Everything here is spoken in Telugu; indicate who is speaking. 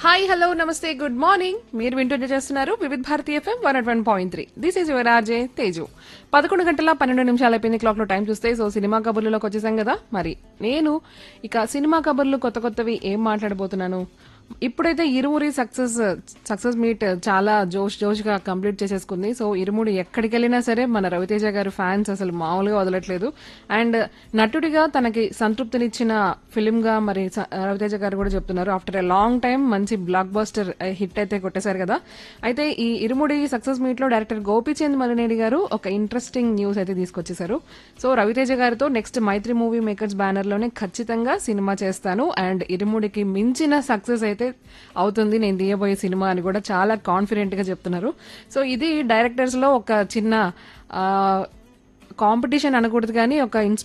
Speaker 1: హాయ్ హలో నమస్తే గుడ్ మార్నింగ్ మీరు వింటూ చేస్తున్నారు Vividh Bharati FM one one point three this is your RJ Teju పదకొండు గంటల పన్నెండు నిమిషాలు అయిపోయింది క్లాక్ లో టైం చూస్తే సో సినిమా కబుర్లలోకి వచ్చేసాం కదా మరి నేను ఇక సినిమా కబుర్లు కొత్త కొత్తవి ఏం మాట్లాడబోతున్నాను ఇప్పుడైతే ఇరుమురి సక్సెస్ సక్సెస్ మీట్ చాలా జోష్ జోష్ గా కంప్లీట్ చేసేసుకుంది సో ఇరుముడి ఎక్కడికి వెళ్ళినా సరే మన రవితేజ గారు ఫ్యాన్స్ అసలు మామూలుగా వదలట్లేదు అండ్ నటుడిగా తనకి సంతృప్తినిచ్చిన ఫిలిం గా మరి స- రవితేజ గారు కూడా చెప్తున్నారు ఆఫ్టర్ ఎ లాంగ్ టైం మంచి బ్లాక్ బస్టర్ హిట్ అయితే కొట్టేశారు కదా అయితే ఈ ఇరుముడి సక్సెస్ మీట్ లో డైరెక్టర్ గోపీచంద్ మలినేడి గారు ఒక ఇంట్రెస్టింగ్ న్యూస్ అయితే తీసుకొచ్చేశారు సో రవితేజ గారితో next Mythri movie makers banner లోనే ఖచ్చితంగా సినిమా చేస్తాను అండ్ ఇరుముడికి మించిన సక్సెస్ అయితే అవుతుంది నేను తీయబోయే సినిమా అని కూడా చాలా కాన్ఫిడెంట్ గా చెప్తున్నారు సో ఇది డైరెక్టర్స్ లో ఒక చిన్న కాంపిటీషన్ అనకూడదు కానీ ఒక